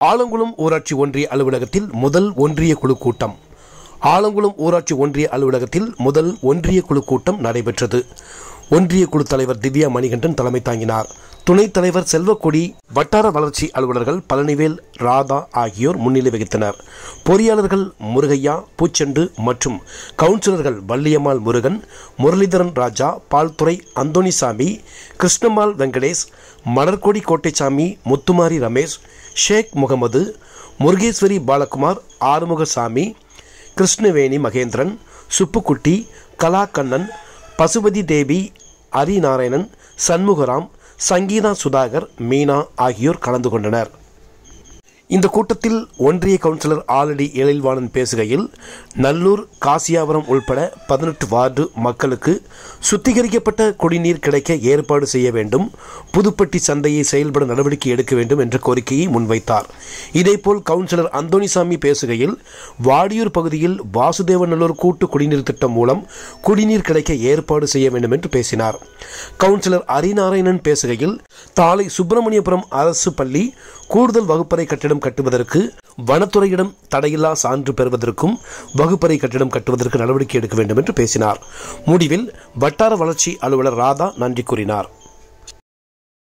ஆலங்குளம் ஊராட்சி ஒன்றிய அலுவலகத்தில் முதல் ஒன்றிய குழு கூட்டம் ஆலங்குளம் ஊராட்சி ஒன்றிய அலுவலகத்தில் முதல் ஒன்றிய குழு கூட்டம் நடைபெற்றது ஒன்றிய குழு தலைவர் திவ்யா மணிகண்டன் தலைமை தாங்கினார் துணைத் தலைவர் செல்வக்கொடி வட்டார வளர்ச்சி அலுவலர்கள் பழனிவேல் ராதா ஆகியோர் முன்னிலை வகித்தனர் பொறியாளர்கள் முருகையா பூச்செண்டு மற்றும் கவுன்சிலர்கள் வள்ளியம்மாள் முருகன் முரளிதரன் ராஜா பால்துறை அந்தோணிசாமி கிருஷ்ணம்மாள் வெங்கடேஷ் மலர்கொடி கோட்டைசாமி முத்துமாரி ரமேஷ் ஷேக் முகமது முருகேஸ்வரி பாலகுமார் ஆறுமுகசாமி கிருஷ்ணவேணி மகேந்திரன் சுப்புக்குட்டி கலாக்கண்ணன் பசுபதி தேவி ஹரிநாராயணன் சண்முகராம் சங்கீதா சுதாகர் மீனா ஆகியோர் கலந்து கொண்டனர் இந்த கூட்டத்தில் ஒன்றிய கவுன்சிலர் ஆலடி எழில்வாணன் பேசுகையில் நல்லூர் காசியாபுரம் உள்பட பதினெட்டு வார்டு மக்களுக்கு சுத்திகரிக்கப்பட்ட குடிநீர் கிடைக்க ஏற்பாடு செய்ய வேண்டும் புதுப்பட்டி சந்தையை செயல்பட நடவடிக்கை எடுக்க வேண்டும் என்ற கோரிக்கையை முன்வைத்தார் இதேபோல் கவுன்சிலர் அந்தோணிசாமி பேசுகையில் வாடியூர் பகுதியில் வாசுதேவநல்லூர் கூட்டு குடிநீர் திட்டம் மூலம் குடிநீர் கிடைக்க ஏற்பாடு செய்ய வேண்டும் என்று பேசினார் கவுன்சிலர் ஹரிநாராயணன் பேசுகையில் தாளை சுப்பிரமணியபுரம் அரசு பள்ளி கூடுதல் வகுப்பறை கட்டிடம் கட்டுவதற்கு வனத்துறையிடம் தடையில்லா சான்று பெறுவதற்கும் வகுப்பறை கட்டிடம் கட்டுவதற்கு நடவடிக்கை எடுக்க வேண்டும் என்று பேசினார் முடிவில் வட்டார வளர்ச்சி அலுவலர் ராதா நன்றி கூறினார்